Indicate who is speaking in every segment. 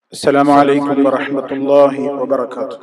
Speaker 1: السلام عليكم ورحمة الله وبركاته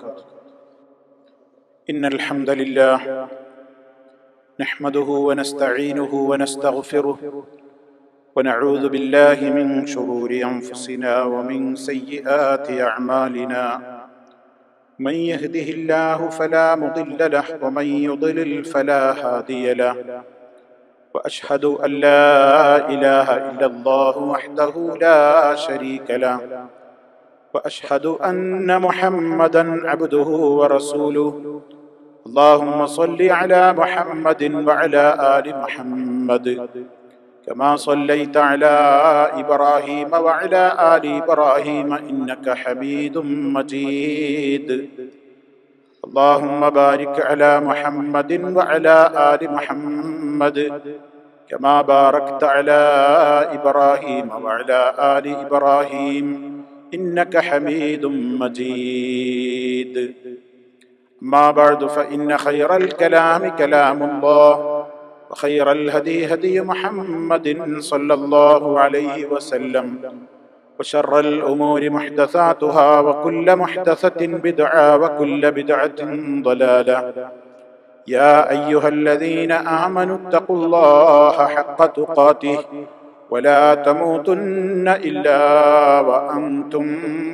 Speaker 1: إن الحمد لله نحمده ونستعينه ونستغفره ونعوذ بالله من شرور أنفسنا ومن سيئات أعمالنا من يهده الله فلا مضل له ومن يضلل فلا هادي له واشهد ان لا اله الا الله وحده لا شريك له واشهد ان محمدا عبده ورسوله اللهم صل على محمد وعلى ال محمد كما صليت على ابراهيم وعلى ال ابراهيم انك حميد مجيد اللهم بارك على محمد وعلى ال محمد كما باركت على ابراهيم وعلى ال ابراهيم انك حميد مجيد ما بعد فان خير الكلام كلام الله وخير الهدي هدي محمد صلى الله عليه وسلم وشر الأمور محدثاتها وكل محدثة بدعة وكل بدعة ضلالة يا أيها الذين آمنوا اتقوا الله حق تقاته ولا تموتن إلا وأنتم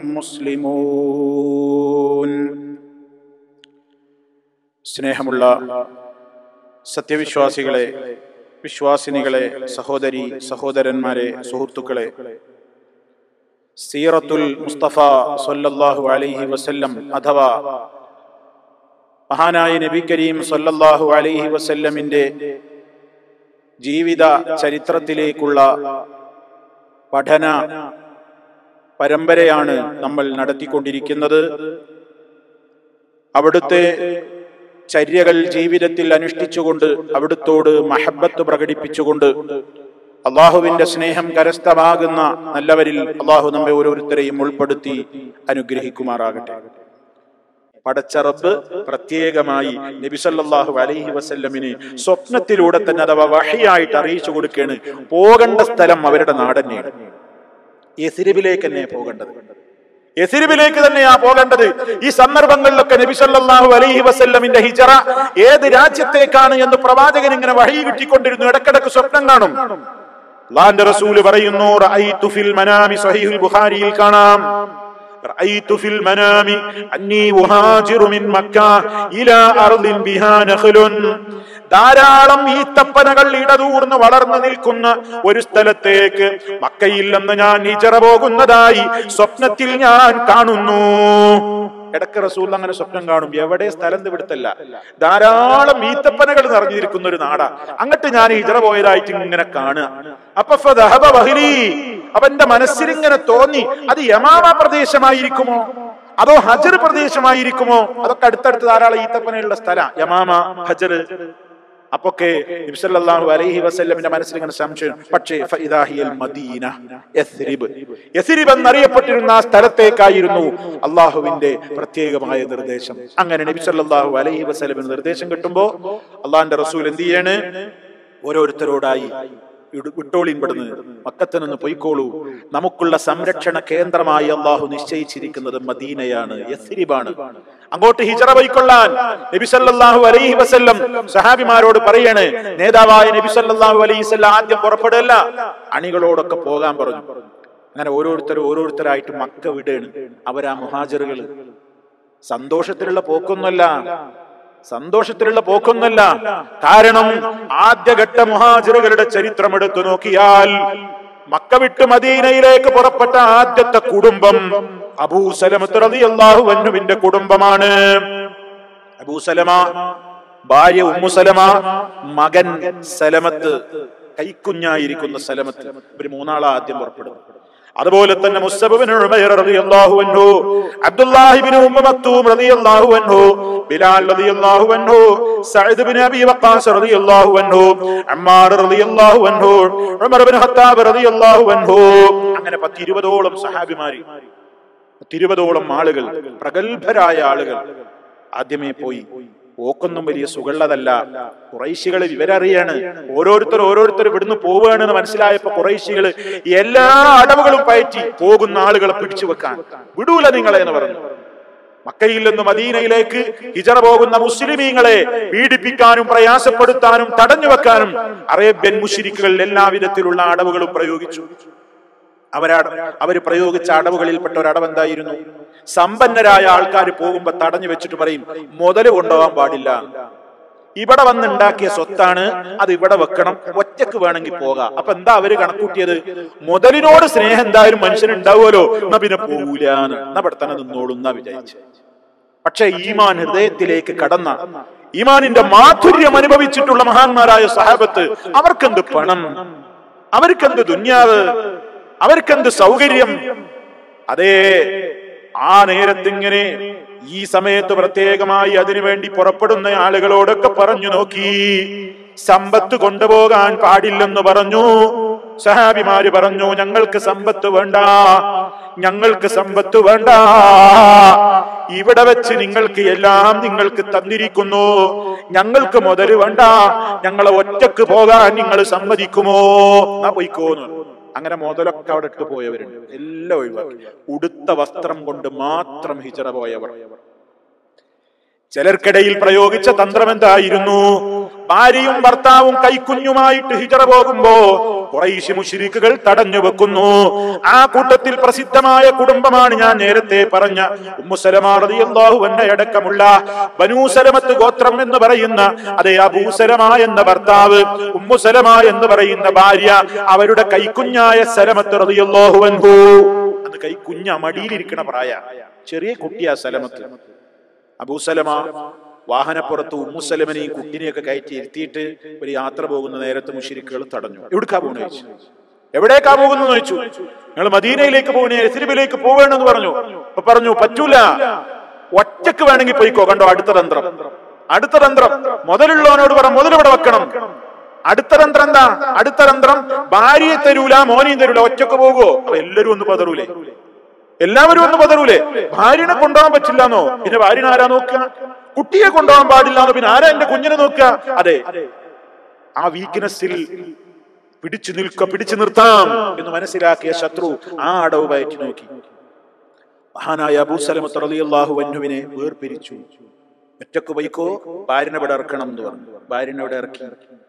Speaker 1: مسلمون സ്നേഹമുള്ള സത്യവിശ്വാസികളെ വിശ്വാസിനികളെ സഹോദരി സഹോദരന്മാരെ സുഹൃത്തുക്കളെ സീറത്തുൽ മുസ്തഫ സല്ലല്ലാഹു അലൈഹി വസല്ലം അഥവാ മഹാനായ നബി കരീം സല്ലല്ലാഹു അലൈഹി വസല്ലമിന്റെ ജീവിത ചരിത്രത്തിലേക്കുള്ള പഠന പരമ്പരയാണ് നമ്മൾ നടത്തിക്കൊണ്ടിരിക്കുന്നത് അവിടുത്തെ ചര്യകൾ ജീവിതത്തിൽ അനുഷ്ഠിച്ചുകൊണ്ട് അവിടുത്തോട് മഹബത്ത് പ്രകടിപ്പിച്ചുകൊണ്ട് അള്ളാഹുവിന്റെ സ്നേഹം കരസ്ഥമാകുന്ന നല്ലവരിൽ അള്ളാഹു നമ്മെ ഓരോരുത്തരെയും ഉൾപ്പെടുത്തി അനുഗ്രഹിക്കുമാറാകട്ടെ പടച്ച റബ്ബ് പ്രത്യേകമായി നബിസല്ലാഹു അലൈഹി വസല്ലമിന് സ്വപ്നത്തിലൂടെ തന്നെ അഥവാ വഹിയായിട്ട് അറിയിച്ചു കൊടുക്കുകയാണ് പോകേണ്ട സ്ഥലം അവരുടെ നാടന്നെയാണ് യസിരിബിലേക്ക് തന്നെ പോകേണ്ടത് യസിരിബിലേക്ക് തന്നെയാ പോകേണ്ടത് ഈ സന്ദർഭങ്ങളിലൊക്കെ നബിസല്ലാഹു അലൈഹി വസല്ലമിന്റെ ഹിജറ ഏത് രാജ്യത്തേക്കാണ് എന്ന് പ്രവാചകൻ ഇങ്ങനെ വഴി കിട്ടിക്കൊണ്ടിരുന്നു ഇടക്കിടക്ക് സ്വപ്നം കാണും അള്ളാന്റെ റസൂല് പറയുന്നു റഅയ്തു ഫിൽ മനാമി സഹീഹുൽ ബുഖാരിയിൽ കാണാം റഅയ്തു ഫിൽ മനാമി അന്നി ഉഹാജിറു മിൻ മക്ക ഇലാ അർദിൻ ബിഹാ നഖ്ലുൻ ധാരാളം ഈത്തപ്പനകൾ ഇടതൂർന്ന് വളർന്നു നിൽക്കുന്ന ഒരു സ്ഥലത്തേക്ക് മക്കയിൽ നിന്ന് ഞാൻ ഹിജറ പോകുന്നതായി സ്വപ്നത്തിൽ ഞാൻ കാണുന്നു ഇടക്ക് റസൂൽ അങ്ങനെ സ്വപ്നം കാണും എവിടെ സ്ഥലം ഇവിടുത്തല്ല ധാരാളം ഈത്തപ്പനകൾ നിറഞ്ഞിരിക്കുന്ന ഒരു നാടാ അങ്ങോട്ട് ഞാൻ ഹിജറ പോയതായിട്ട് ഇങ്ങനെ കാണുക അപ്പൊ അവന്റെ മനസ്സിലിങ്ങനെ തോന്നി അത് യമാമ പ്രദേശമായിരിക്കുമോ അതോ ഹജർ പ്രദേശമായിരിക്കുമോ അതൊക്കെ അടുത്തടുത്ത് ധാരാളം ഈത്തപ്പനയുള്ള സ്ഥലം യമാമ ഹജർ അപ്പൊക്കെ നബിസല്ലാഹു അലൈഹി വസല്ലമിന്റെ മനസ്സിൽ ഇങ്ങനെ സംശയം പക്ഷേ ഫഇദാഹിയൽ മദീന യസ്രിബ് യസ്രിബ് എന്നറിയപ്പെട്ടിരുന്ന ആ സ്ഥലത്തേക്കായിരുന്നു അള്ളാഹുവിന്റെ പ്രത്യേകമായ നിർദ്ദേശം അങ്ങനെ നബി സല്ലല്ലാഹു അലൈഹി വസല്ലമിന് നിർദ്ദേശം കിട്ടുമ്പോ അള്ളാഹിന്റെ റസൂൽ എന്ത് ചെയ്യാണ് ഓരോരുത്തരോടായി വിട്ടോളിൻപെടുന്ന് മക്കത്ത് നിന്ന് പൊയ്ക്കോളൂ നമുക്കുള്ള സംരക്ഷണ കേന്ദ്രമായി അള്ളാഹു നിശ്ചയിച്ചിരിക്കുന്നത് മദീനയാണ് യസ്രിബാണ് അങ്ങോട്ട് ഹിജറ പൊയ്ക്കൊള്ളാൻ നബിസല്ലാഹു അലൈഹി വസല്ലം സഹാബിമാരോട് പറയാണ് നേതാവായ നബിസല്ലാഹു അലൈഹി വസല്ലം ആദ്യം പുറപ്പെടല്ല അണികളോടൊക്കെ പോകാൻ പറഞ്ഞു അങ്ങനെ ഓരോരുത്തരും ഓരോരുത്തരായിട്ട് മക്ക വിടുകയാണ് അവരാ മുഹാജറുകൾ സന്തോഷത്തിലുള്ള പോക്കൊന്നുമല്ല സന്തോഷത്തിലുള്ള പോക്കൊന്നല്ല കാരണം ആദ്യഘട്ട മുഹാജിറുകളുടെ ചരിത്രം എടുത്തു നോക്കിയാൽ മക്ക വിട്ട് മദീനയിലേക്ക് പുറപ്പെട്ട ആദ്യത്തെ കുടുംബം അബൂസലമത്ത് റളിയല്ലാഹു അൻഹുവിന്റെ കുടുംബമാണ് അബൂസലമ ഭാര്യ ഉമ്മുസലമ മകൻ സലമത്ത് കൈക്കുഞ്ഞായിരിക്കുന്ന സലമത്ത് ഇവര് മൂന്നാളാ ആദ്യം പുറപ്പെടുന്നു അതുപോലെ തന്നെ മുസ്തബിൻ റളിയല്ലാഹു അൻഹു അബ്ദുല്ലാഹിബിൻ ഉമ്മ മക്തൂം റളിയല്ലാഹു അൻഹു ബിലാൽ റളിയല്ലാഹു അൻഹു സഅദ് ബിൻ അബി വഖാസ് റളിയല്ലാഹു അൻഹു അമ്മാർ റളിയല്ലാഹു അൻഹു ഉമർ ബിൻ ഖത്താബ് റളിയല്ലാഹു അൻഹു അങ്ങനെ പത്തിരുപതോളം സഹാബിമാര് പത്തിരുപതോളം ആളുകൾ പ്രഗത്ഭരായ ആളുകൾ ആദ്യമേ പോയി ഓക്കൊന്നും വലിയ സുഖമുള്ളതല്ല കുറൈശികൾ വിവരറിയാണ് ഓരോരുത്തർ ഓരോരുത്തർ ഇവിടുന്ന് പോവുകയാണെന്ന് മനസ്സിലായപ്പോ കുറൈശികൾ എല്ലാ അടവുകളും പയറ്റി പോകുന്ന ആളുകളെ പിടിച്ചു വെക്കാൻ വിടൂല നിങ്ങളെ എന്ന് പറഞ്ഞു മക്കയിൽ നിന്ന് മദീനയിലേക്ക് ഹിജറ പോകുന്ന മുസ്ലിമീങ്ങളെ പീഡിപ്പിക്കാനും പ്രയാസപ്പെടുത്താനും തടഞ്ഞു വെക്കാനും അറേബ്യൻ മുഷിരിക്കുകൾ എല്ലാവിധത്തിലുള്ള അടവുകളും പ്രയോഗിച്ചു അവരാ അവര് പ്രയോഗിച്ച അടവുകളിൽപ്പെട്ട ഒരു അടവ് എന്തായിരുന്നു സമ്പന്നരായ ആൾക്കാർ പോകുമ്പോ തടഞ്ഞു വെച്ചിട്ട് പറയും മുതല് കൊണ്ടുപോകാൻ പാടില്ല ഇവിടെ വന്നുണ്ടാക്കിയ സ്വത്താണ് അത് ഇവിടെ വെക്കണം ഒറ്റക്ക് വേണമെങ്കിൽ പോകാം അപ്പൊ എന്താ അവര് കണക്കൂട്ടിയത് മുതലിനോട് സ്നേഹം എന്തായാലും മനുഷ്യനുണ്ടാവുമല്ലോ എന്നാ പിന്നെ പോകൂല എന്നാ ഇവിടെ തന്നെ നിന്നോളൂ എന്നാ വിചാരിച്ചു പക്ഷെ ഈമാൻ ഹൃദയത്തിലേക്ക് കടന്ന ഈമാനിന്റെ മാധുര്യം അനുഭവിച്ചിട്ടുള്ള മഹാന്മാരായ സഹാബത്ത് അവർക്കെന്ത് പണം അവർക്കെന്ത് ദുന്യാവ് അവർക്കെന്ത് സൗകര്യം അതേ ആ നേരത്തിങ്ങനെ ഈ സമയത്ത് പ്രത്യേകമായി അതിനുവേണ്ടി പുറപ്പെടുന്ന ആളുകളോടൊക്കെ പറഞ്ഞു നോക്കി സമ്പത്ത് കൊണ്ടുപോകാൻ പാടില്ലെന്ന് പറഞ്ഞു സഹാബിമാര് പറഞ്ഞു ഞങ്ങൾക്ക് സമ്പത്ത് വേണ്ട ഞങ്ങൾക്ക് സമ്പത്ത് വേണ്ട ഇവിടെ വെച്ച് നിങ്ങൾക്ക് എല്ലാം നിങ്ങൾക്ക് തന്നിരിക്കുന്നു ഞങ്ങൾക്ക് മുതല് വേണ്ട ഞങ്ങളെ ഒറ്റക്ക് പോകാൻ നിങ്ങൾ സമ്മതിക്കുമോ എന്നാ പോയിക്കോന്ന് അങ്ങനെ മുതലൊക്കെ അവിടെ ഇട്ട് പോയവരുണ്ട് എല്ലാം ഒഴിവാക്കി ഉടുത്ത വസ്ത്രം കൊണ്ട് മാത്രം ഹിജറ പോയവർ ചിലർക്കിടയിൽ പ്രയോഗിച്ച തന്ത്രം എന്തായിരുന്നു ഭാര്യയും ഭർത്താവും കൈക്കുഞ്ഞുമായിട്ട് ഹിജറ പോകുമ്പോ കുറേശ്ശി മുഷിരിക്കുകൾ തടഞ്ഞു വെക്കുന്നു ആ കൂട്ടത്തിൽ പ്രസിദ്ധമായ കുടുംബമാണ് ഞാൻ നേരത്തെ പറഞ്ഞ ഉമ്മുസലമാറിയാഹു അടക്കമുള്ള ബനൂസലമത്ത് ഗോത്രം എന്ന് പറയുന്ന അതേ അബൂസലമ എന്ന ഭർത്താവ് ഉമ്മുസലമ എന്ന് പറയുന്ന ഭാര്യ അവരുടെ കൈക്കുഞ്ഞായ സലമത്ത് റതിയല്ലാഹു അൻഹു അത് കൈക്കുഞ്ഞ മടിയിലിരിക്കണ പ്രായ ചെറിയ കുട്ടിയാ സലമത്ത് അബൂസലമ വാഹനപ്പുറത്ത് ഉമ്മുസലമനെയും കുട്ടിനെയൊക്കെ കയറ്റി ഇരുത്തിയിട്ട് ഒരു യാത്ര പോകുന്ന നേരത്തെ മുഷിരിക്കുകൾ തടഞ്ഞു എവിടേക്കാ പോകുന്നു ചോദിച്ചു എവിടേക്കാ പോകുന്നു ചോദിച്ചു നിങ്ങൾ മദീനയിലേക്ക് പോകണേ എസിരിബിലേക്ക് പോവേണമെന്ന് പറഞ്ഞു അപ്പൊ പറഞ്ഞു പറ്റൂല ഒറ്റക്ക് വേണമെങ്കിൽ പോയിക്കോ കണ്ടോ അടുത്ത തന്ത്രം അടുത്ത തന്ത്രം മുതലുള്ളവനോട് പറ മുതൽ ഇവിടെ വെക്കണം അടുത്ത തന്ത്രം എന്താ അടുത്ത തന്ത്രം ഭാര്യയെ തരൂല മോനെയും തരൂല ഒറ്റക്ക് പോകുമോ അപ്പൊ എല്ലാരും ഒന്ന് പതറൂലേ എല്ലാവരും ഒന്ന് പതറൂലേ ഭാര്യനെ കൊണ്ടുപോകാൻ പറ്റില്ലെന്നോ പിന്നെ ഭാര്യനെ ആരാ നോക്കുക കുട്ടിയെ കൊണ്ടുപോകാൻ പാടില്ലാന്നോ പിന്നെ ആരാ എന്റെ കുഞ്ഞിനെ നോക്കുക അതെ ആ വീക്ക്നെസ്സിൽ പിടിച്ചു നിൽക്ക പിടിച്ചു നിർത്താം എന്ന് മനസ്സിലാക്കിയ ശത്രു ആ അടവ് പയറ്റി നോക്കി മഹാനായ അബൂസലമത്ത് റളിയല്ലാഹു അൻഹുവിനെ വേർപിരിച്ചു ഒറ്റക്ക് പോയിക്കോ ഭാര്യനെ ഇവിടെ ഇറക്കണം എന്ന് പറഞ്ഞു ഭാര്യനെ ഇവിടെ ഇറക്കി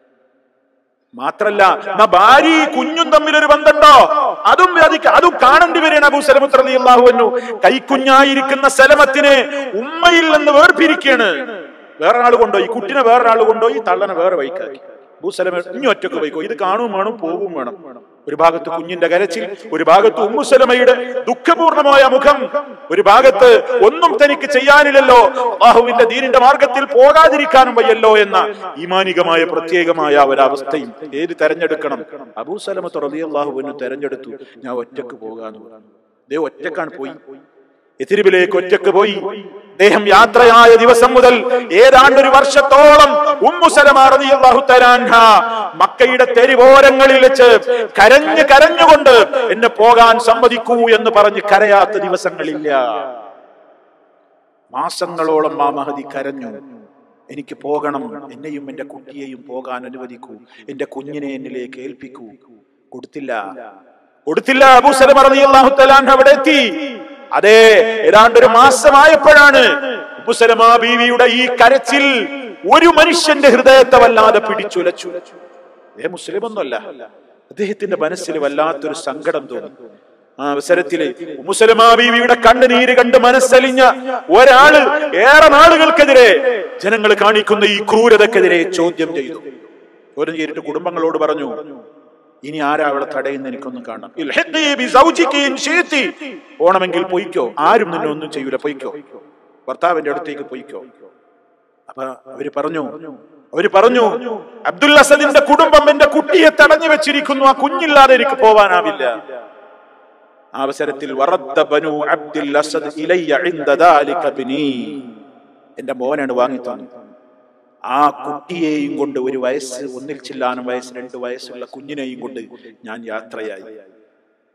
Speaker 1: മാത്രല്ല എന്നാ ഭാര്യ കുഞ്ഞും തമ്മിൽ ഒരു ബന്ധമുണ്ടോ അതും വ്യാധിക്ക അതും കാണേണ്ടി വരികയാണ് അബൂ സലമത്ത് റളിയല്ലാഹു അൻഹു കൈക്കുഞ്ഞായിരിക്കുന്ന സലമത്തിനെ ഉമ്മയിൽ നിന്ന് വേർപിരിക്കുകയാണ് വേറൊരാൾ കൊണ്ടുപോയി കുട്ടിനെ വേറൊരാൾ കൊണ്ടുപോയി തള്ളനെ വേറെ വൈക്കാക്കി ഭൂസലമ ഇനി ഒറ്റക്ക് പോയിക്കോ ഇത് കാണും വേണം പോകും വേണം ഒരു ഭാഗത്ത് കുഞ്ഞിന്റെ കരച്ചിൽ ഒരു ഭാഗത്ത് ഉമ്മുസലമയുടെ ദുഃഖപൂർണമായ മുഖം ഒരു ഭാഗത്ത് ഒന്നും തനിക്ക് ചെയ്യാനില്ലല്ലോ അള്ളാഹുവിന്റെ ദീനിന്റെ മാർഗത്തിൽ പോകാതിരിക്കാനും വയ്യല്ലോ എന്ന ഈമാനികമായ പ്രത്യേകമായ ഒരവസ്ഥയും ഏത് തെരഞ്ഞെടുക്കണം അബൂസലമത്ത് റളിയല്ലാഹുവിന് തെരഞ്ഞെടുത്തു ഞാൻ ഒറ്റക്ക് പോകാന്ന് പറഞ്ഞു ദേ ഒറ്റക്കാണ് പോയി എതിരിബിലേക്ക് ഒറ്റക്ക് പോയി അദ്ദേഹം യാത്രയായ ദിവസം മുതൽ ഏതാണ്ട് ഒരു വർഷത്തോളം മക്കയുടെ തെരുവോരങ്ങളിൽ വെച്ച് കരഞ്ഞു കരഞ്ഞുകൊണ്ട് എന്നെ പോകാൻ സമ്മതിക്കൂ എന്ന് പറഞ്ഞ് കരയാത്ത ദിവസങ്ങളില്ല മാസങ്ങളോളം ആ മഹതി കരഞ്ഞു എനിക്ക് പോകണം എന്നെയും എന്റെ കുട്ടിയെയും പോകാൻ അനുവദിക്കൂ എന്റെ കുഞ്ഞിനെ എന്നിലേക്ക് ഏൽപ്പിക്കൂ കൊടുത്തില്ല കൊടുത്തില്ല അബൂസലം റളിയല്ലാഹു തആല അവിടെ എത്തി അതെ ഏതാണ്ട് ഒരു മാസമായപ്പോഴാണ് ഉപ്പുസലമാ ബീവിയുടെ ഈ കരച്ചിൽ ഒരു മനുഷ്യന്റെ ഹൃദയത്തെ വല്ലാതെ പിടിച്ചുലച്ചു ഏ മുസ്ലിം ഒന്നുമല്ല അദ്ദേഹത്തിന്റെ മനസ്സിൽ വല്ലാത്തൊരു സങ്കടം തോന്നി ആ അവസരത്തില് മുസലമാ ബീവിയുടെ കണ്ണുനീര് കണ്ട് മനസ്സലിഞ്ഞ ഒരാള് ഏറെ നാളുകൾക്കെതിരെ ജനങ്ങൾ കാണിക്കുന്ന ഈ ക്രൂരതക്കെതിരെ ചോദ്യം ചെയ്തു ചോദ്യം ചെയ്തിട്ട് കുടുംബങ്ങളോട് പറഞ്ഞു ഇനി ആരാ അവളെ തടയുന്ന എനിക്കൊന്നും കാണാം പോണമെങ്കിൽ പൊയ്ക്കോ ആരും നിന്നെ ഒന്നും ചെയ്യൂല പൊയ്ക്കോ ഭർത്താവിന്റെ അടുത്തേക്ക് പൊയ്ക്കോ അപ്പൊ അവര് പറഞ്ഞു അവര് പറഞ്ഞു അബ്ദുൽ അസദിന്റെ കുടുംബം എന്റെ കുട്ടിയെ തടഞ്ഞു വെച്ചിരിക്കുന്നു ആ കുഞ്ഞില്ലാതെ എനിക്ക് പോവാനാവില്ല ആ അവസരത്തിൽ വറദ്ദ ബനു അബ്ദുൽ അസദ് ഇലയ്യ ഇൻദ ദാലിക ബിനി എന്റെ മോനാണ് വാങ്ങി തന്നു ആ കുട്ടിയെയും കൊണ്ട് ഒരു വയസ്സ് ഒന്നിൽ ചില്ലാനും വയസ്സ് രണ്ട് വയസ്സുള്ള കുഞ്ഞിനെയും കൊണ്ട് ഞാൻ യാത്രയായി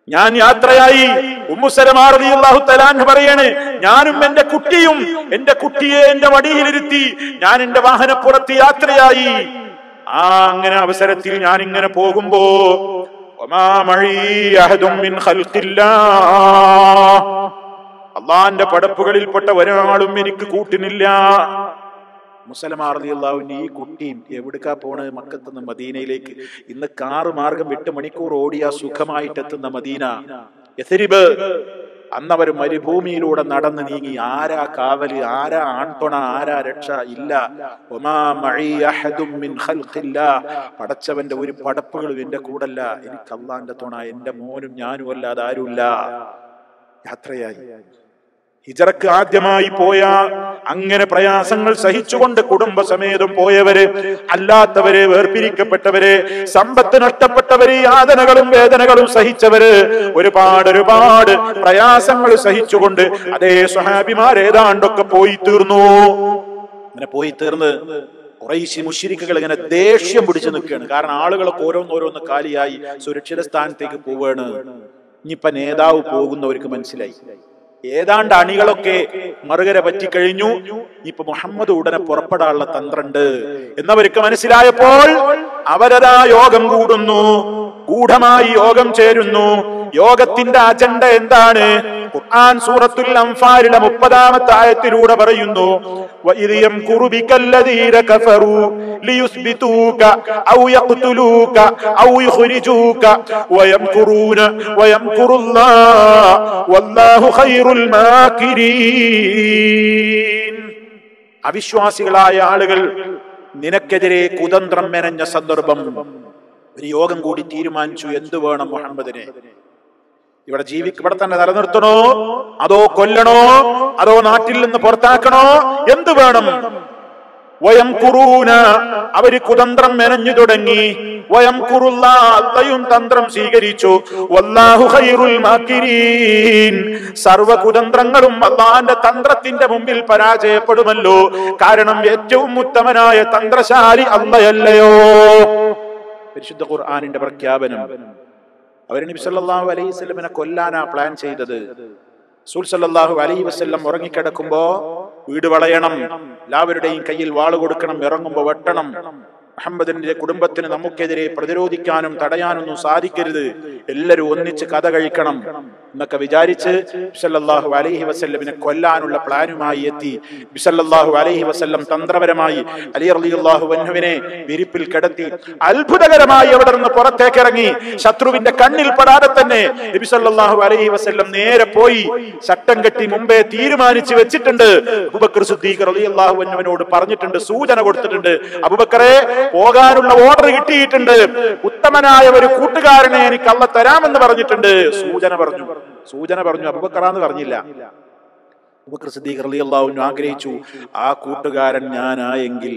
Speaker 1: ഞാൻ യാത്രയായി ഉമ്മുസലമാറിയാഹു തലാൻ പറയാണ് ഞാനും എന്റെ കുട്ടിയും എന്റെ കുട്ടിയെ എന്റെ മടിയിലിരുത്തി ഞാൻ എന്റെ വാഹനപ്പുറത്ത് യാത്രയായി ആ അങ്ങനെ അവസരത്തിൽ ഞാൻ ഇങ്ങനെ പോകുമ്പോ വമാ മഴീ അഹദും മിൻ ഖൽഖില്ലാഹ്. അള്ളാന്റെ പടപ്പുകളിൽപ്പെട്ട ഒരാളും എനിക്ക് കൂട്ടിനില്ല മുസലമാറിയാവുന്ന ഈ കുട്ടിയും എവിടുക്കാ പോണ് മക്കത്തുനിന്ന് മദീനയിലേക്ക് ഇന്ന് കാറ് മാർഗം എട്ട് മണിക്കൂർ ഓടിയ സുഖമായിട്ട് എത്തുന്ന മദീന യഥരിബ് അന്നവർ മരുഭൂമിയിലൂടെ നടന്ന് നീങ്ങി ആരാ കാവല് ആരാ ആൺതുണ ആരാ രക്ഷ ഇല്ല ഒമാ മഴീ അഹദും മിൻ ഖൽഖില്ലാ. പടച്ചവന്റെ ഒരു പടപ്പുകളും എന്റെ കൂടല്ല എനിക്ക് അള്ളാന്റെ തുണ എന്റെ മോനും ഞാനും അല്ലാതെ ആരുമില്ല യാത്രയായി ഹിജറക്ക് ആദ്യമായി പോയ അങ്ങനെ പ്രയാസങ്ങൾ സഹിച്ചുകൊണ്ട് കുടുംബസമേതം പോയവര് അല്ലാത്തവരെ വേർപിരിക്കപ്പെട്ടവര് സമ്പത്ത് നഷ്ടപ്പെട്ടവര് യാതനകളും വേദനകളും സഹിച്ചവര് ഒരുപാട് ഒരുപാട് പ്രയാസങ്ങൾ സഹിച്ചുകൊണ്ട് അതേ സ്വഹാബിമാർ ഏതാണ്ടൊക്കെ പോയി തീർന്നു അങ്ങനെ പോയി തീർന്ന് കുറേശ്ശി മുഷിരിക്കുകൾ ഇങ്ങനെ ദേഷ്യം പിടിച്ചു നിൽക്കുകയാണ് കാരണം ആളുകളൊക്കെ ഓരോന്നോരോന്ന് കാലിയായി സുരക്ഷിത സ്ഥാനത്തേക്ക് പോവുകയാണ് ഇനിയിപ്പൊ നേതാവ് പോകുന്നവർക്ക് മനസ്സിലായി ഏതാണ്ട് അണികളൊക്കെ മറുകര പറ്റിക്കഴിഞ്ഞു ഇപ്പൊ മുഹമ്മദ് ഉടനെ പുറപ്പെടാനുള്ള തന്ത്രണ്ട് എന്നവർക്ക് മനസ്സിലായപ്പോൾ അവരതാ യോഗം കൂടുന്നു ഗൂഢമായി യോഗം ചേരുന്നു യോഗത്തിന്റെ അജണ്ട എന്താണ് ഖുർആൻ സൂറത്തുൽ അംഫാലിലെ മുപ്പതാമത്തെ ആയത്തിലൂടെ പറയുന്നു وَإِذْ يَمْكُرُ بِكَ الَّذِينَ كَفَرُوا لِيُثْبِتُوكَ أَوْ يَقْتُلُوكَ أَوْ يُخْرِجُوكَ وَيَمْكُرُونَ وَيَمْكُرُ اللَّهُ وَاللَّهُ خَيْرُ الْمَاكِرِينَ അവിശ്വാസികളായ ആളുകൾ നിനക്കെതിരെ കുതന്ത്രം മെനഞ്ഞ സന്ദർഭം ഒരു യോഗം കൂടി തീരുമാനിച്ചു എന്തു വേണം മുഹമ്മദിനെ ഇവിടെ ജീവിക്ക് ഇവിടെ തന്നെ നിലനിർത്തണോ അതോ കൊല്ലണോ അതോ നാട്ടിൽ നിന്ന് പുറത്താക്കണോ എന്ത് വേണം വയം കുറൂന അവര് കുതന്ത്രം മെനഞ്ഞു തുടങ്ങി വയം കുറുള്ള അള്ളയും തന്ത്രം സ്വീകരിച്ചു വല്ലാഹു ഖൈറുൽ മാക്കിരീൻ സർവ കുതന്ത്രങ്ങളും അള്ളാന്റെ തന്ത്രത്തിന്റെ മുമ്പിൽ പരാജയപ്പെടുമല്ലോ കാരണം ഏറ്റവും ഉത്തമനായ തന്ത്രശാലി അള്ളയല്ലയോ പരിശുദ്ധ ഖുർആാനിന്റെ പ്രഖ്യാപനം അവർ നബി സല്ലല്ലാഹു അലൈഹി വസല്ലമനെ കൊല്ലാനാ പ്ലാൻ ചെയ്തത് റസൂൽ സല്ലല്ലാഹു അലൈഹി വസല്ലം ഉറങ്ങിക്കിടക്കുമ്പോ വീട് വളയണം എല്ലാവരുടെയും കയ്യിൽ വാള് കൊടുക്കണം ഇറങ്ങുമ്പോ വെട്ടണം മുഹമ്മദിന്റെ കുടുംബത്തിന് നമുക്കെതിരെ പ്രതിരോധിക്കാനും തടയാനൊന്നും സാധിക്കരുത് എല്ലാവരും ഒന്നിച്ച് കഥ കഴിക്കണം എന്നൊക്കെ വിചാരിച്ച് ബിസല്ലാഹു അലൈഹി വസല്ലമിനെ കൊല്ലാനുള്ള പ്ലാനുമായി എത്തി ബിസല്ലാഹു അലൈഹി വസല്ലം തന്ത്രപരമായി അലി അള്ളാഹു വന്നുവിനെ വിരിപ്പിൽ കിടത്തി അത്ഭുതകരമായി അവിടെ നിന്ന് പുറത്തേക്ക് ഇറങ്ങി ശത്രുവിന്റെ കണ്ണിൽ പെടാതെ തന്നെ നബി സല്ലല്ലാഹു അലൈഹി വസല്ലം നേരെ പോയി ചട്ടം കെട്ടി മുമ്പേ തീരുമാനിച്ചു വെച്ചിട്ടുണ്ട് അബൂബക്കർ സിദ്ദീഖ് റളിയല്ലാഹു അൻഹുവിനോട് പറഞ്ഞിട്ടുണ്ട് സൂചന കൊടുത്തിട്ടുണ്ട് അബൂബക്കറെ പോകാനുള്ള ഓർഡർ കിട്ടിയിട്ടുണ്ട് ഉത്തമനായ ഒരു കൂട്ടുകാരനെ എനിക്ക് അള്ള തരാമെന്ന് പറഞ്ഞിട്ടുണ്ട് സൂചന പറഞ്ഞു സൂചന പറഞ്ഞു അബൂബക്കറാന്ന് പറഞ്ഞില്ല അബൂബക്കർ സിദ്ദീഖ് റളിയല്ലാഹു അൻഹു ആഗ്രഹിച്ചു ആ കൂട്ടുകാരൻ ഞാനായെങ്കിൽ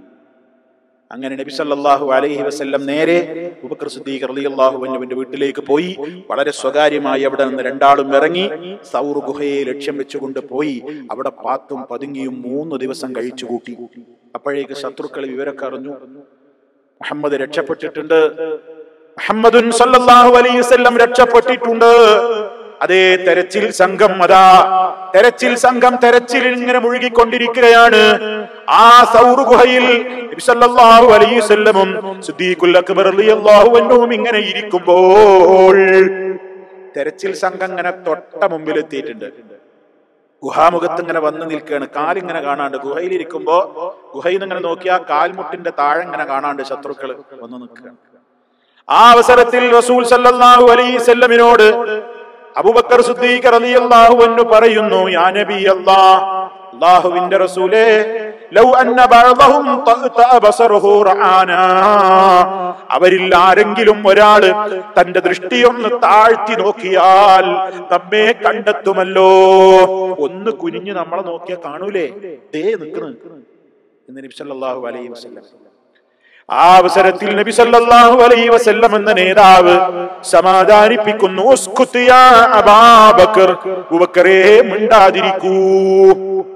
Speaker 1: അങ്ങനെ നബി സല്ലല്ലാഹു അലൈഹി വസല്ലം നേരെ അബൂബക്കർ സിദ്ദീഖ് റളിയല്ലാഹു അൻഹുവിന്റെ വീട്ടിലേക്ക് പോയി വളരെ സ്വകാര്യമായി അവിടെ നിന്ന് രണ്ടാളും ഇറങ്ങി സൗർ ഗുഹയെ ലക്ഷ്യം വെച്ചുകൊണ്ട് പോയി അവിടെ പാത്തും പതുങ്ങിയും മൂന്ന് ദിവസം കഴിച്ചു കൂട്ടി അപ്പോഴേക്ക് ശത്രുക്കൾ വിവരമൊക്കെ അറിഞ്ഞു മുഹമ്മദ് രക്ഷപ്പെട്ടിട്ടുണ്ട് മുഹമ്മദുൻ സല്ലല്ലാഹു അലൈഹി വസല്ലം രക്ഷപ്പെട്ടിട്ടുണ്ട് അതേ തെരച്ചിൽ സംഘം അതാ തെരച്ചിൽ സംഘം തെരച്ചിലിൽ ഇങ്ങനെ മുഴുകിക്കൊണ്ടിരിക്കുകയാണ് ആ സൗർ ഗുഹയിൽ നബി സല്ലല്ലാഹു അലൈഹി വസല്ലമും സിദ്ദീഖുൽ അക്ബർ റളിയല്ലാഹു അൻഹുവും ഇങ്ങനെ ഇരിക്കുമ്പോൾ തെരച്ചിൽ സംഘം ഇങ്ങനെ തൊട്ട മുമ്പിൽ എത്തിയിട്ടുണ്ട് ഗുഹാമുഖത്ത് ഇങ്ങനെ വന്ന് നിൽക്കുകയാണ് കാലിങ്ങനെ കാണാണ്ട് ഗുഹയിൽ ഇരിക്കുമ്പോ ഗുഹയിൽ നിന്ന് ഇങ്ങനെ നോക്കിയാൽ കാൽമുട്ടിന്റെ താഴെ ഇങ്ങനെ കാണാണ്ട് ശത്രുക്കൾ വന്ന് നിൽക്കുകയാണ് ആ അവസരത്തിൽ റസൂൽ സല്ലല്ലാഹു അലൈഹി വസല്ലമിനോട് അബൂബക്കർ സിദ്ദീഖ് റളിയല്ലാഹു അൻഹു പറയുന്നു യാ നബി അല്ലാഹ് അല്ലാഹുവിന്റെ റസൂലേ ലൗ അന്ന ബഅദഹും തഅത ബസറുഹു റആനാ അവരിൽ ആരെങ്കിലും ഒരാള് തന്റെ ദൃഷ്ടിയൊന്ന് താഴ്ത്തി നോക്കിയാൽ നമ്മെ കണ്ടെത്തുമല്ലോ ഒന്ന് കുനിഞ്ഞു നമ്മളെ നോക്കിയാൽ കാണൂലേ ദേ നിൽക്കുന്നു എന്ന് നബി സല്ലല്ലാഹു അലൈഹി വസല്ലം ആ അവസരത്തിൽ നബി സല്ലല്ലാഹു അലൈഹി വസല്ലം എന്ന നേതാവ് സമാധാനിപ്പിക്കുന്നു ഉസ്കുത്ത് യാ അബാബക്കർ അബൂബക്കറേ മിണ്ടാതിരിക്കൂ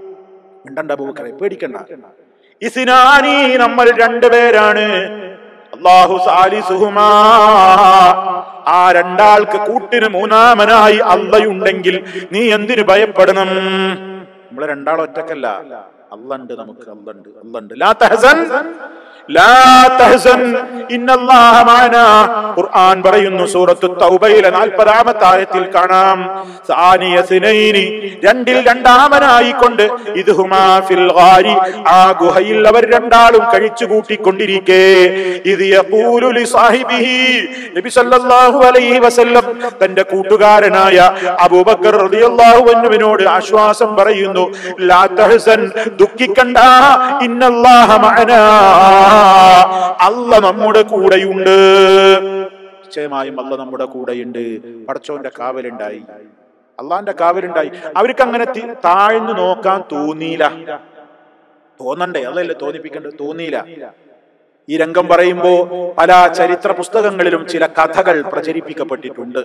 Speaker 1: മിണ്ടണ്ട അബൂബക്കറെ പേടിക്കണ്ട ഇസ്നാനി നമ്മൾ രണ്ടുപേരാണ് അള്ളാഹു സാലിസുഹുമാ ആ രണ്ടാൾക്ക് കൂട്ടിന് മൂന്നാമനായി അള്ളയുണ്ടെങ്കിൽ നീ എന്തിനു ഭയപ്പെടണം നമ്മളെ രണ്ടാൾ ഒറ്റക്കല്ല അള്ളുണ്ട് നമുക്ക് അള്ളുണ്ട് അള്ളുണ്ട് ലാ തഹസൻ ലാ തഹസൻ ഇന്നല്ലാഹ മഅനാ ഖുർആൻ പറയുന്നു സൂറത്തു തൗബയിലെ 40ാമത്തെ ആയത്തിൽ കാണാം സാനിയ സിനൈനി രണ്ടിൽ രണ്ടാമനായി കൊണ്ട് ഇദ്ഹുമാ ഫിൽ ഗാരി ആ ഗുഹയിൽ അവർ രണ്ടാളും കഴിച്ചു കൂട്ടിക്കൊണ്ടിരിക്കെ ഇത് യഖൂലു ലി സാഹിബിഹി നബി സല്ലല്ലാഹു അലൈഹി വസല്ലം തന്റെ കൂട്ടുകാരനായ അബൂബക്കർ റളിയല്ലാഹു അൻഹുവിനോട് ആശ്വാസം പറയുന്നു ലാ തഹസൻ ദുഃഖിക്കണ്ട ഇന്നല്ലാഹ മഅനാ അല്ല നമ്മുടെ കൂടെയുണ്ട് നിശ്ചയമായും അല്ല നമ്മുടെ കൂടെയുണ്ട് പടച്ചോന്റെ കാവലുണ്ടായി അള്ളാന്റെ കാവലുണ്ടായി അവർക്ക് അങ്ങനെ തി- താഴ്ന്നു നോക്കാൻ തോന്നിയില്ല തോന്നണ്ടേ അതല്ലേ തോന്നിപ്പിക്കണ്ടേ തോന്നിയില്ല ഈ രംഗം പറയുമ്പോ പല ചരിത്ര പുസ്തകങ്ങളിലും ചില കഥകൾ പ്രചരിപ്പിക്കപ്പെട്ടിട്ടുണ്ട്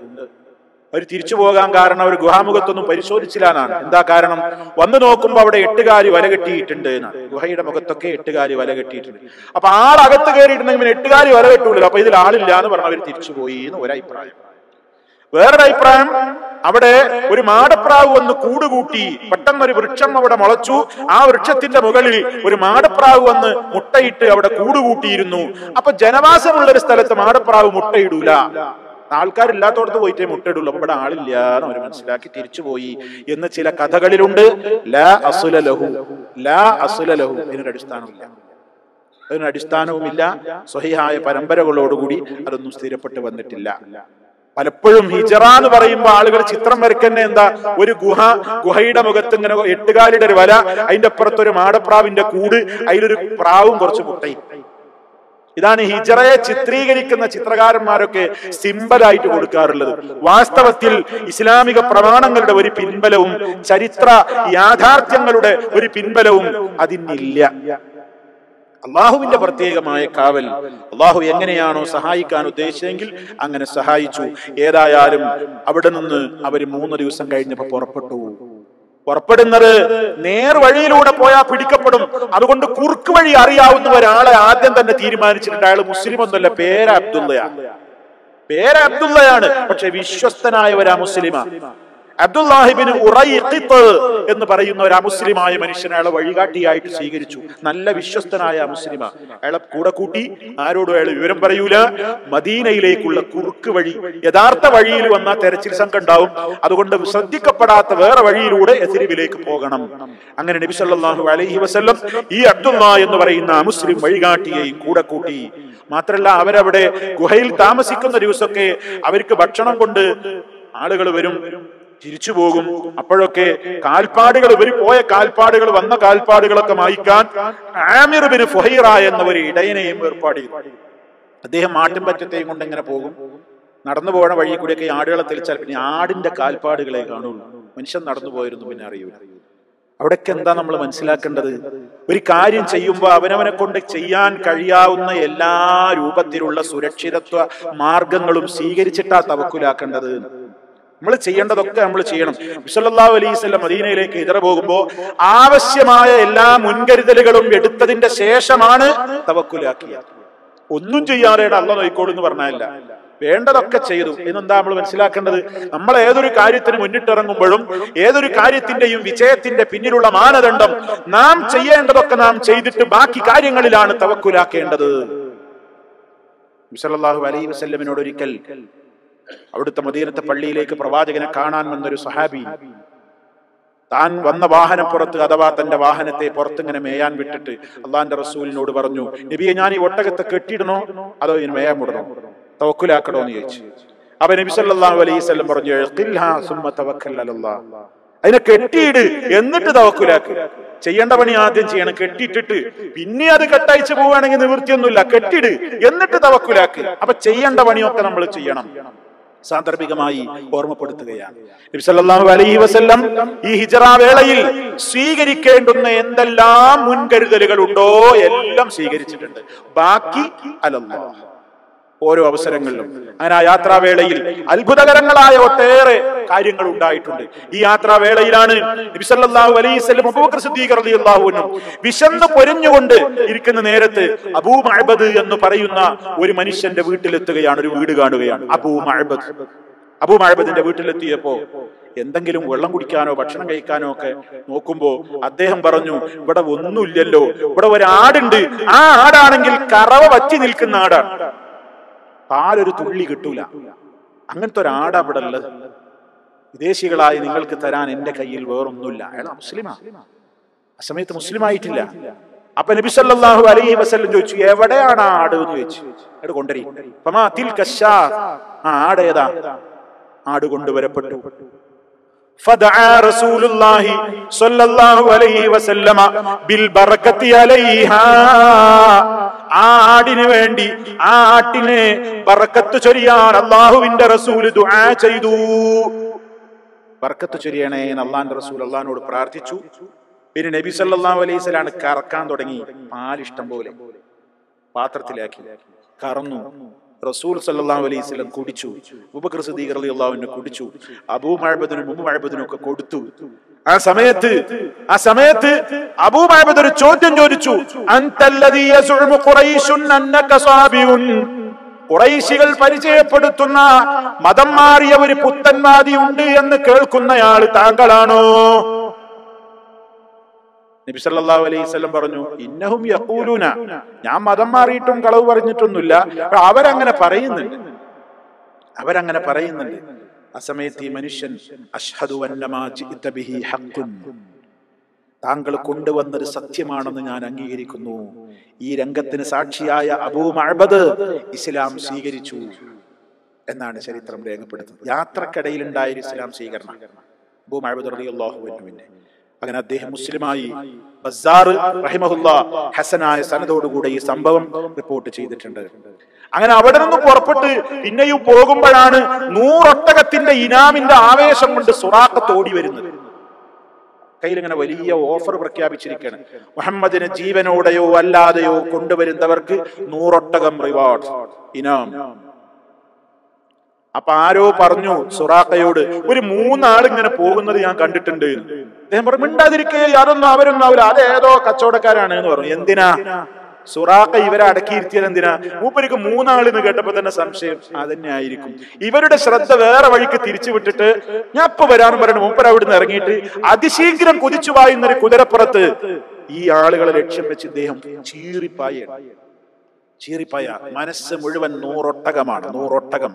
Speaker 1: അവർ തിരിച്ചു പോകാൻ കാരണം അവർ ഗുഹാമുഖത്തൊന്നും പരിശോധിച്ചില്ലാന്നാണ് എന്താ കാരണം വന്നു നോക്കുമ്പോൾ അവിടെ എട്ടുകാലി വല കെട്ടിയിട്ടുണ്ട് എന്നാണ് ഗുഹയുടെ മുഖത്തൊക്കെ എട്ടുകാലി വല കെട്ടിയിട്ടുണ്ട് അപ്പൊ ആളകത്ത് കയറിയിട്ടുണ്ടെങ്കിൽ പിന്നെ എട്ടുകാലി വല കെട്ടൂല അപ്പൊ ഇതിൽ ആളില്ല എന്ന് പറഞ്ഞ് അവർ തിരിച്ചു പോയി എന്ന് ഒരഭിപ്രായം വേറൊരു അഭിപ്രായം അവിടെ ഒരു മാടപ്രാവ് വന്ന് കൂടുകൂട്ടി പെട്ടെന്ന് ഒരു വൃക്ഷം അവിടെ മുളച്ചു ആ വൃക്ഷത്തിന്റെ മുകളിൽ ഒരു മാടപ്രാവ് വന്ന് മുട്ടയിട്ട് അവിടെ കൂടുകൂട്ടിയിരുന്നു അപ്പൊ ജനവാസമുള്ള ഒരു സ്ഥലത്ത് മാടപ്രാവ് മുട്ടയിടൂല ആൾക്കാരില്ലാത്തോടത്ത് പോയിട്ടേ മുട്ടയിടുള്ളൂ അപ്പൊ ഇവിടെ ആളില്ല എന്ന് അവർ മനസ്സിലാക്കി തിരിച്ചുപോയി എന്ന് ചില കഥകളിലുണ്ട് ലാ അസുല ലഹു ലാ അസുല ലഹു ഇതിനൊരു അടിസ്ഥാനമില്ല അതിന് അടിസ്ഥാനവുമില്ല സ്വഹിഹായ പരമ്പരകളോടുകൂടി അതൊന്നും സ്ഥിരപ്പെട്ട് വന്നിട്ടില്ല പലപ്പോഴും ഹിജറ എന്ന് പറയുമ്പോൾ ആളുകൾ ചിത്രം വരയ്ക്കുന്ന എന്താ ഒരു ഗുഹ ഗുഹയുടെ മുഖത്ത് ഇങ്ങനെ എട്ടുകാലിയുടെ ഒരു വല അതിന്റെ അപ്പുറത്ത് ഒരു മാടപ്രാവിന്റെ കൂട് അതിലൊരു പ്രാവും കുറച്ച് മുട്ടയും ഇതാണ് ഹിജറയെ ചിത്രീകരിക്കുന്ന ചിത്രകാരന്മാരൊക്കെ സിമ്പലായിട്ട് കൊടുക്കാറുള്ളത് വാസ്തവത്തിൽ ഇസ്ലാമിക പ്രമാണങ്ങളുടെ ഒരു പിൻബലവും ചരിത്ര യാഥാർത്ഥ്യങ്ങളുടെ ഒരു പിൻബലവും അതിനില്ല അള്ളാഹുവിന്റെ പ്രത്യേകമായ കാവൽ അള്ളാഹു എങ്ങനെയാണോ സഹായിക്കാൻ ഉദ്ദേശിച്ചെങ്കിൽ അങ്ങനെ സഹായിച്ചു ഏതായാലും അവിടെ നിന്ന് അവർ മൂന്ന് ദിവസം കഴിഞ്ഞപ്പോ പുറപ്പെട്ടു പുറപ്പെടുന്നത് നേർവഴിയിലൂടെ പോയാൽ പിടിക്കപ്പെടും അതുകൊണ്ട് കുറുക്ക് വഴി അറിയാവുന്ന ഒരാളെ ആദ്യം തന്നെ തീരുമാനിച്ചിട്ടുണ്ട് അയാൾ മുസ്ലിം ഒന്നുമല്ല പേര് അബ്ദുള്ളയാണ് പേര് അബ്ദുള്ളയാണ് പക്ഷെ വിശ്വസ്തനായ ഒരു മുസ്ലിമാ അബ്ദുല്ലാഹിബിന് ഉറയിഖിത്ത് എന്ന് പറയുന്ന ഒരു അമുസ്ലിമായ മനുഷ്യനെ അയാളെ വഴികാട്ടിയായിട്ട് സ്വീകരിച്ചു നല്ല വിശ്വസ്തനായ മുസ്ലിമ അയാളെ കൂടെ കൂട്ടി ആരോടും അയാൾ വിവരം പറയൂല മദീനയിലേക്കുള്ള കുറുക്ക് വഴി യഥാർത്ഥ വഴിയിൽ വന്ന തെരച്ചിൽ സംഘം ഉണ്ടാവും അതുകൊണ്ട് ശ്രദ്ധിക്കപ്പെടാത്ത വേറെ വഴിയിലൂടെ എസിരിവിലേക്ക് പോകണം അങ്ങനെ നബി സല്ലല്ലാഹു അലൈഹി വസല്ലം ഈ അബ്ദുള്ള എന്ന് പറയുന്ന മുസ്ലിം വഴികാട്ടിയെയും കൂടെ കൂട്ടി മാത്രല്ല അവരവിടെ ഗുഹയിൽ താമസിക്കുന്ന ദിവസമൊക്കെ അവർക്ക് ഭക്ഷണം കൊണ്ട് ആളുകൾ വരും തിരിച്ചു പോകും അപ്പോഴൊക്കെ കാൽപ്പാടുകൾ ഇവർ പോയ കാൽപ്പാടുകൾ വന്ന കാൽപ്പാടുകളൊക്കെ മായ്ക്കാൻ ആമിർ ബിൻ ഫുഹൈറ എന്ന ഒരു ഇടയനെയും ഏർപ്പാട് ചെയ്തു അദ്ദേഹം ആട്ടും പറ്റത്തെയും കൊണ്ട് ഇങ്ങനെ പോകും നടന്നു പോകണ വഴി കൂടിയൊക്കെ ഈ ആടുകളെ തെളിച്ചാൽ പിന്നെ ആടിന്റെ കാൽപ്പാടുകളെ കാണുള്ളൂ മനുഷ്യൻ നടന്നു പോയിരുന്നു പിന്നെ അറിയൂല അവിടേക്ക് എന്താ നമ്മൾ മനസ്സിലാക്കേണ്ടത് ഒരു കാര്യം ചെയ്യുമ്പോൾ അവനവനെ കൊണ്ട് ചെയ്യാൻ കഴിയാവുന്ന എല്ലാ രൂപത്തിലുള്ള സുരക്ഷിതത്വ മാർഗങ്ങളും സ്വീകരിച്ചിട്ടാ തവക്കുലാക്കേണ്ടത് നമ്മൾ ചെയ്യേണ്ടതൊക്കെ നമ്മൾ ചെയ്യണം വിസലല്ലാഹു അലൈവല്ലം മദീനയിലേക്ക് ഇതറ പോകുമ്പോൾ ആവശ്യമായ എല്ലാ മുൻകരുതലുകളും എടുത്തതിന്റെ ശേഷമാണ് തവക്കുലാക്കിയത് ഒന്നും ചെയ്യാതെ അല്ല നോയിക്കോളൂ എന്ന് പറഞ്ഞല്ല വേണ്ടതൊക്കെ ചെയ്തു എന്നെന്താ നമ്മൾ മനസ്സിലാക്കേണ്ടത് നമ്മൾ ഏതൊരു കാര്യത്തിന് മുന്നിട്ടിറങ്ങുമ്പോഴും ഏതൊരു കാര്യത്തിന്റെയും വിജയത്തിന്റെ പിന്നിലുള്ള മാനദണ്ഡം നാം ചെയ്യേണ്ടതൊക്കെ നാം ചെയ്തിട്ട് ബാക്കി കാര്യങ്ങളിലാണ് തവക്കുലാക്കേണ്ടത് വിസലല്ലാഹു അലൈഹി വസല്ലമിനോട് ഒരിക്കൽ അവിടുത്തെ മദീനത്തെ പള്ളിയിലേക്ക് പ്രവാചകനെ കാണാൻ വന്നൊരു സഹാബി താൻ വന്ന വാഹനപ്പുറത്ത് അഥവാ തന്റെ വാഹനത്തെ പുറത്തിങ്ങനെ മേയാൻ വിട്ടിട്ട് അള്ളാന്റെ റസൂലിനോട് പറഞ്ഞു നബിയെ ഞാൻ ഈ ഒട്ടകത്തെ കെട്ടിയിടണോ അതോ ഇതിന് മേയാൻ വിടണോ തവക്കുലാക്കണോ എന്ന് ചോദിച്ചു അപ്പൊ നബി സല്ലല്ലാഹു അലൈഹി വസല്ലം പറഞ്ഞു "ഇഖിൽഹാ സുമ്മ തവക്കൽ അലല്ലാഹ്." അതിനെ കെട്ടിയിട് എന്നിട്ട് തവക്കുലാക്ക് ചെയ്യേണ്ട പണി ആദ്യം ചെയ്യണം കെട്ടിയിട്ടിട്ട് പിന്നെ അത് കെട്ടയച്ച് പോവുകയാണെങ്കിൽ നിവൃത്തിയൊന്നുമില്ല കെട്ടിട് എന്നിട്ട് തവക്കുലാക്ക് അപ്പൊ ചെയ്യേണ്ട പണിയൊക്കെ നമ്മൾ ചെയ്യണം സാന്ദർഭികമായി ഓർമ്മപ്പെടുത്തുകയാണ് നബി സല്ലല്ലാഹു അലൈഹി വസല്ലം ഈ ഹിജറ വേളയിൽ സ്വീകരിക്കേണ്ടുന്ന എന്തെല്ലാം മുൻകരുതലുകൾ ഉണ്ടോ എല്ലാം സ്വീകരിച്ചിട്ടുണ്ട് ബാക്കി അലല്ലാഹ് ഓരോ അവസരങ്ങളിലും അങ്ങനെ ആ യാത്രാവേളയിൽ അത്ഭുതകരങ്ങളായ ഒട്ടേറെ കാര്യങ്ങൾ ഉണ്ടായിട്ടുണ്ട് ഈ യാത്രാവേളയിലാണ് നബിസല്ലാഹു അലൈവല്ലം അബൂബക്കർ സിദ്ദീഖ് റളിയല്ലാഹു അൻഹു വിശന്ന് പൊരിഞ്ഞുകൊണ്ട് ഇരിക്കുന്ന നേരത്ത് അബൂ മഅബദ് എന്ന് പറയുന്ന ഒരു മനുഷ്യന്റെ വീട്ടിലെത്തുകയാണ് ഒരു വീട് കാണുകയാണ് അബൂ മഅബദ് അബൂ മഅബദിന്റെ വീട്ടിലെത്തിയപ്പോ എന്തെങ്കിലും വെള്ളം കുടിക്കാനോ ഭക്ഷണം കഴിക്കാനോ ഒക്കെ നോക്കുമ്പോ അദ്ദേഹം പറഞ്ഞു ഇവിടെ ഒന്നുമില്ലല്ലോ ഇവിടെ ഒരു ആടുണ്ട് ആ ആടാണെങ്കിൽ കറവ വറ്റി നിൽക്കുന്ന ആടാണ് പാലൊരു തുള്ളി കിട്ടൂല അങ്ങനത്തെ ഒരു ആടാ ഇവിടെ ഉള്ളത് വിദേശികളായി നിങ്ങൾക്ക് തരാൻ എന്റെ കയ്യിൽ വേറൊന്നുമില്ല അയാൾ മുസ്ലിമാ ആ സമയത്ത് മുസ്ലിം ആയിട്ടില്ല അപ്പൊ നബി സല്ലല്ലാഹു അലൈഹി വസല്ലം ചോദിച്ചു എവിടെയാണ് ആ ആട് എന്ന് ചോദിച്ചു അയാൾ കൊണ്ടുവരി ഫമാ തിൽക ശാ. ആ ആട് ഏതാ ആട് കൊണ്ടുവരപ്പെട്ടു فدعا رسول الله صلى الله عليه وسلم بالبركة عليها ആ ആടിന് വേണ്ടി ആ ആട്ടിനെ ബറക്കത്ത് ചൊരിയാൻ അള്ളാഹുവിന്റെ റസൂല് ദുആ ചെയ്തു ബർക്കത്ത് ചൊരിയണേ എന്ന് അള്ളാന്റെ റസൂൽ അള്ളഹാനോട് പ്രാർത്ഥിച്ചു പിന്നെ നബി സല്ലല്ലാഹു അലൈഹി സ്വലാണ് കറക്കാൻ തുടങ്ങി പാലിഷ്ടം പോലെ പാത്രത്തിലാക്കി കറന്നു റസൂൽ സല്ലല്ലാഹു അലൈഹി വസല്ലം കുടിച്ചു അബൂബക്കർ സിദ്ദീഖ് റളിയല്ലാഹു അൻഹു കുടിച്ചു അബൂ മഅബദിനും ഉമ്മു മഅബദിനും ഒക്കെ കൊടുത്തു ആ സമയത്ത് ആ സമയത്ത് അബൂ മഅബദ് ഒരു ചോദ്യം ചോദിച്ചു അൻതല്ലദീ യസുഉമു ഖുറൈശുൻ അന്നക സാബിഉൻ ഖുറൈശികൾ പരിചയപ്പെടുത്തുന്ന മതം മാറിയ ഒരു പുത്തൻവാദി ഉണ്ട് എന്ന് കേൾക്കുന്നയാൾ താങ്കളാണോ നബി സല്ലല്ലാഹു അലൈഹി വസല്ലം പറഞ്ഞു ഇന്നഹും യഖൂലൂന ഞാൻ മതം മാറിയിട്ടും കളവ് പറഞ്ഞിട്ടൊന്നുമില്ല അവരങ്ങനെ പറയുന്നുണ്ട് അവരങ്ങനെ പറയുന്നുണ്ട് ആ സമയത്ത് ഈ മനുഷ്യൻ അഷ്ഹദു അന്നമാ ജിഇത ബിഹി ഹഖ്ഖുൻ താങ്കൾ കൊണ്ടുവന്നത് സത്യമാണെന്ന് ഞാൻ അംഗീകരിക്കുന്നു ഈ രംഗത്തിന് സാക്ഷിയായ അബൂ മഅബദ് ഇസ്ലാം സ്വീകരിച്ചു എന്നാണ് ചരിത്രം രേഖപ്പെടുത്തുന്നത് യാത്രക്കിടയിൽ ഉണ്ടായ ഒരു ഇസ്ലാം സ്വീകരണം അബൂ മഅബദ് റളിയല്ലാഹു അൻഹുവിന്റെ അങ്ങനെ അദ്ദേഹം മുസ്ലിമായി ബസാർ റഹിമഹുല്ല ഹസനായ സനദോടുകൂടെ ഈ സംഭവം റിപ്പോർട്ട് ചെയ്തിട്ടുണ്ട് അങ്ങനെ അവിടെ നിന്ന് പുറപ്പെട്ട് പിന്നെയും പോകുമ്പോഴാണ് നൂറൊട്ടകത്തിന്റെ ഇനാമിന്റെ ആവേശം കൊണ്ട് സുറാഖത്ത് ഓടി വരുന്നത് കയ്യിൽ ഇങ്ങനെ വലിയ ഓഫർ പ്രഖ്യാപിച്ചിരിക്കുകയാണ് മുഹമ്മദിനെ ജീവനോടെയോ അല്ലാതെയോ കൊണ്ടുവരുന്നവർക്ക് നൂറൊട്ടകം റിവാർഡ് ഇനാം അപ്പൊ ആരോ പറഞ്ഞു സുറാഖയോട് ഒരു മൂന്നാൾ ഇങ്ങനെ പോകുന്നത് ഞാൻ കണ്ടിട്ടുണ്ട് എന്ന്. അദ്ദേഹം പറഞ്ഞു മിണ്ടാതിരിക്കേ അതൊന്നും അവരൊന്നും ആവില്ല അത് ഏതോ കച്ചവടക്കാരാണ് എന്ന് പറഞ്ഞു എന്തിനാ സുറാഖ ഇവരെ അടക്കിയിരുത്തിയത് എന്തിനാ മൂപ്പർക്ക് മൂന്നാളെന്ന് കേട്ടപ്പോ തന്നെ സംശയം അതന്നെ ആയിരിക്കും ഇവരുടെ ശ്രദ്ധ വേറെ വഴിക്ക് തിരിച്ചു വിട്ടിട്ട് ഞാൻ ഇപ്പൊ വരാന്ന് പറഞ്ഞു മൂപ്പർ അവിടുന്ന് ഇറങ്ങിയിട്ട് അതിശീഘ്രം കുതിച്ചു പായുന്ന ഒരു കുതിരപ്പുറത്ത് ഈ ആളുകളെ ലക്ഷ്യം വെച്ച് ഇദ്ദേഹം ചീറിപ്പായാണ് ചീറിപ്പായ മനസ്സ് മുഴുവൻ നൂറൊട്ടകമാണ് നൂറൊട്ടകം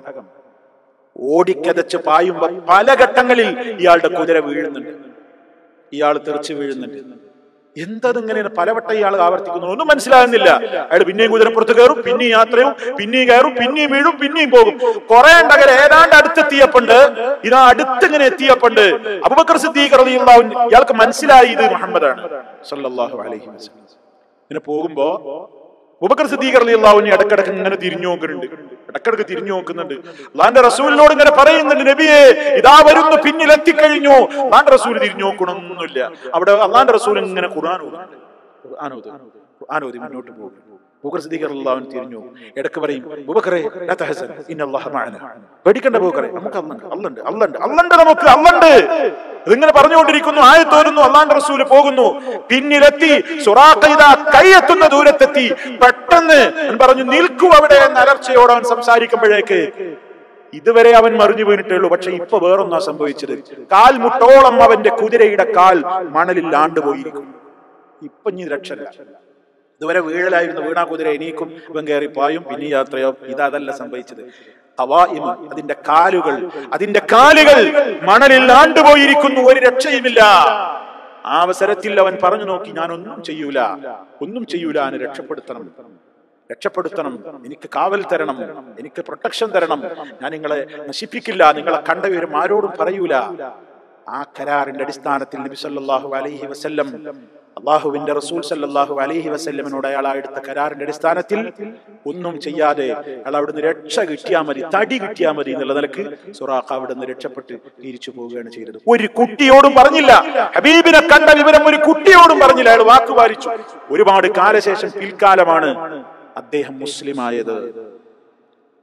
Speaker 1: ഓടിക്കതച്ച് പായുമ്പോ പല ഘട്ടങ്ങളിൽ ഇയാളുടെ കുതിര വീഴുന്നുണ്ട് ഇയാൾ തെറിച്ച് വീഴുന്നുണ്ട് എന്തതിങ്ങനെ പലവട്ടം ഇയാൾ ആവർത്തിക്കുന്നു ഒന്നും മനസ്സിലാകുന്നില്ല അയാൾ പിന്നെയും കുതിരപ്പുറത്ത് കയറും പിന്നെയും യാത്രയും പിന്നെയും കയറും പിന്നെയും വീഴും പിന്നെയും പോകും കുറെ ഉണ്ടകൽ ഏതാണ്ട് അടുത്തെത്തിയപ്പണ്ട് ഇതാ അടുത്തിങ്ങനെ എത്തിയപ്പണ്ട് അബൂബക്കർ സിദ്ദീഖ് റളിയല്ലാഹു അൻഹു ഇയാൾക്ക് മനസ്സിലായി ഇത് മുഹമ്മദാണ് സല്ലല്ലാഹു അലൈഹി വസല്ലം ഇങ്ങനെ പോകുമ്പോ അബൂബക്കർ സിദ്ദീഖ് റളിയല്ലാഹു അൻഹു ഇടക്കിടക്ക് ഇങ്ങനെ തിരിഞ്ഞു നോക്കുന്നുണ്ട് ഇടക്കിടക്ക് തിരിഞ്ഞു നോക്കുന്നുണ്ട് അള്ളാന്റെ റസൂലിനോട് ഇങ്ങനെ പറയുന്നുണ്ട് നബിയെ ഇതാ വരുന്നു പിന്നിൽ എത്തിക്കഴിഞ്ഞു അള്ളാന്റെ റസൂൽ തിരിഞ്ഞു നോക്കണമൊന്നുമില്ല അവിടെ അള്ളാന്റെ റസൂൽ ഇങ്ങനെ ഖുർആൻ ഓതുന്നുണ്ട്. ഖുർആൻ ഓതുന്നു. ഖുർആൻ ഓതി മുന്നോട്ട് പോകും ബൂക്കർ സിദ്ദീഖ് റളിയല്ലാഹു അൻഹു തിരിഞ്ഞു ഇടക്ക് പറയും ബൂബക്കറെ ലാ തഹസൻ ഇന്നല്ലാഹ മഅന പേടിക്കണ്ട ബൂബക്കറെ നമുക്ക് അല്ലുണ്ട് അല്ലുണ്ട് അല്ലുണ്ട് അല്ലുണ്ട് നമുക്ക് അല്ലുണ്ട് ഇതിങ്ങനെ പറഞ്ഞുകൊണ്ടിരിക്കുന്നു ആയത്തോരുന്നു അള്ളാന്റെ റസൂല് പോകുന്നു പിന്നിലെത്തി സുറാഖൈദ കൈയെത്തുന്ന ദൂരത്തെത്തി പെട്ടെന്ന് അവൻ പറഞ്ഞു നിൽക്കൂ അവിടെ എന്ന അലർച്ചയോടെ അവൻ സംസാരിക്കുമ്പോഴേക്ക് ഇതുവരെ അവൻ മറിഞ്ഞു വീണിട്ടേ ഉള്ളൂ പക്ഷെ ഇപ്പൊ വേറൊന്നാ സംഭവിച്ചത് കാൽ മുട്ടോളം അവന്റെ കുതിരയുടെ കാൽ മണലിൽ ആണ്ടുപോയിരിക്കും ഇപ്പൊ ഇനി രക്ഷല്ല ഇതുവരെ വീഴലായിരുന്നു വീണാ കുതിര എണീക്കും ഇവൻ കയറി പായും പിന്നെ യാത്രയോ ഇതല്ല സംഭവിച്ചത് ഹവായിമ അതിന്റെ കാലുകൾ അതിന്റെ കാലുകൾ മണലിൽ ആണ്ടുപോയിരിക്കുന്നു ഒരു രക്ഷയുമില്ല ആ അവസരത്തിൽ അവൻ പറഞ്ഞു നോക്കി ഞാൻ ഒന്നും ചെയ്യൂല ഒന്നും ചെയ്യൂല എന്നെ രക്ഷപ്പെടുത്തണം രക്ഷപ്പെടുത്തണം എനിക്ക് കാവൽ തരണം എനിക്ക് പ്രൊട്ടക്ഷൻ തരണം ഞാൻ നിങ്ങളെ നശിപ്പിക്കില്ല നിങ്ങളെ കണ്ടവരും ആരോടും പറയൂല ആ കരാറിന്റെ അടിസ്ഥാനത്തിൽ നബി സല്ലല്ലാഹു അലൈഹി വസല്ലം അള്ളാഹുവിന്റെ റസൂൽ സല്ലല്ലാഹു അലൈഹി വസല്ലമിനോട് അയാൾ എടുത്ത കരാറിന്റെ അടിസ്ഥാനത്തിൽ ഒന്നും ചെയ്യാതെ അയാൾ അവിടുന്ന് രക്ഷ കിട്ടിയാൽ മതി തടി കിട്ടിയാൽ മതി എന്നുള്ള നിലക്ക് സുറാഖ അവിടുന്ന് രക്ഷപ്പെട്ട് തിരിച്ചു പോവുകയാണ് ചെയ്തത് ഒരു കുട്ടിയോടും പറഞ്ഞില്ല ഹബീബിനെ കണ്ട വിവരം ഒരു കുട്ടിയോടും പറഞ്ഞില്ല അയാൾ വാക്ക് പാലിച്ചു ഒരുപാട് കാലശേഷം പിൽക്കാലമാണ് അദ്ദേഹം മുസ്ലിമായത്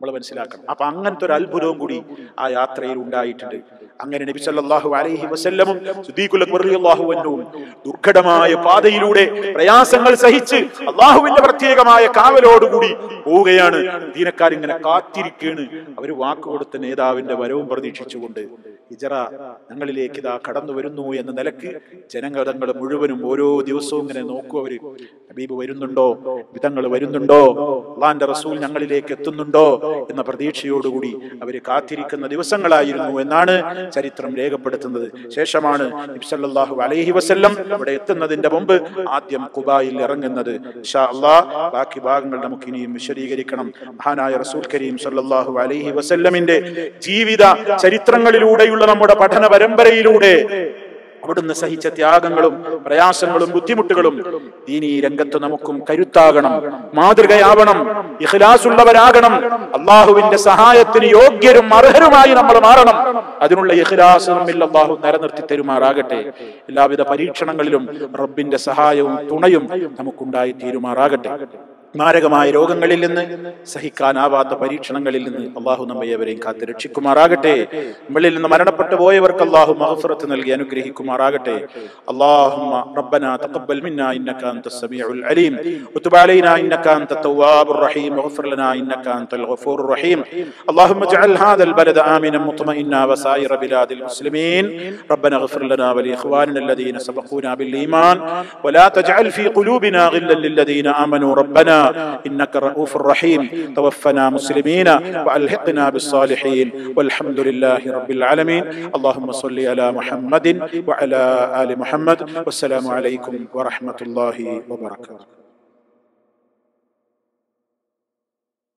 Speaker 1: നമ്മൾ മനസ്സിലാക്കണം അപ്പൊ അങ്ങനത്തെ ഒരു അത്ഭുതവും കൂടി ആ യാത്രയിൽ ഉണ്ടായിട്ടുണ്ട് അങ്ങനെ നബി സല്ലല്ലാഹു അലൈഹി വസല്ലമും സിദ്ദീഖുൽ അക്ബർ റളിയല്ലാഹു അൻഹുവും ദുർഘടമായ പാതയിലൂടെ പ്രയാസങ്ങൾ സഹിച്ച് അള്ളാഹുവിന്റെ പ്രത്യേകമായ കാവലോടുകൂടി പോവുകയാണ് ദീനക്കാരിങ്ങനെ കാത്തിരിക്കുകയാണ് അവര് വാക്ക് കൊടുത്ത നേതാവിന്റെ വരവും പ്രതീക്ഷിച്ചുകൊണ്ട് ഹിജറ ഞങ്ങളിലേക്ക് ഇതാ കടന്നു വരുന്നു എന്ന നിലക്ക് ജനഗതങ്ങൾ മുഴുവനും ഓരോ ദിവസവും ഇങ്ങനെ നോക്കൂ അവര് ഹബീബ് വരുന്നുണ്ടോ വിധങ്ങൾ വരുന്നുണ്ടോ അള്ളാന്റെ റസൂൽ ഞങ്ങളിലേക്ക് എത്തുന്നുണ്ടോ എന്ന പ്രതീക്ഷയോടുകൂടി അവര് കാത്തിരിക്കുന്ന ദിവസങ്ങളായിരുന്നു എന്നാണ് ചരിത്രം രേഖപ്പെടുത്തുന്നത് ശേഷമാണ് നബി സല്ലല്ലാഹു അലൈഹി വസല്ലം ഇവിടെ എത്തുന്നതിന്റെ മുമ്പ് ആദ്യം കുബായിൽ ഇറങ്ങുന്നത് ഇൻഷാ അല്ലാഹ് ബാക്കി ഭാഗങ്ങൾ നമുക്ക് ഇനിയും വിശദീകരിക്കണം മഹാനായ റസൂൽ കരീം സല്ലല്ലാഹു അലൈഹി വസല്ലമിന്റെ ജീവിത ചരിത്രങ്ങളിലൂടെയുള്ള നമ്മുടെ പഠന പരമ്പരയിലൂടെ അവിടുന്ന് സഹിച്ച ത്യാഗങ്ങളും പ്രയാസങ്ങളും ബുദ്ധിമുട്ടുകളും ദീനീ രംഗത്ത് നമുക്കും കരുത്താകണം മാതൃകയാവണം ഇഖ്ലാസുള്ളവരാകണം അള്ളാഹുവിന്റെ സഹായത്തിന് യോഗ്യരും അർഹരുമായി നമ്മൾ മാറണം അതിനുള്ള ഇഖ്ലാസ് നമ്മിൽ അള്ളാഹു നിലനിർത്തി തരുമാറാകട്ടെ എല്ലാവിധ പരീക്ഷണങ്ങളിലും റബ്ബിന്റെ സഹായവും തുണയും നമുക്കുണ്ടായി തീരുമാറാകട്ടെ മാരകമായ രോഗങ്ങളിൽ നിന്ന് സഹിക്കാനാവാത്ത പരീക്ഷണങ്ങളിൽ നിന്ന് അള്ളാഹു നമ്മയവരെയും കാത്ത് രക്ഷിക്കുമാറാകട്ടെ നമ്മളിൽ നിന്ന് മരണപ്പെട്ടു പോയവർക്ക് അള്ളാഹു മഹഫറത്ത് നൽകി അനുഗ്രഹിക്കുമാറാകട്ടെ اللهم ربنا تقبل منا انك انت السميع العليم وتب علينا انك انت التواب الرحيم واغفر لنا انك انت الغفور الرحيم اللهم اجعل هذا البلد امنا مطمئنا وسائر بلاد المسلمين ربنا اغفر لنا ولاخواننا الذين سبقونا بالايمان ولا تجعل في قلوبنا غلا للذين امنوا ربنا انك رؤوف رحيم توفنا مسلمين والحقنا بالصالحين والحمد لله رب العالمين اللهم صل على محمد وعلى ال محمد والسلام عليكم ورحمه الله وبركاته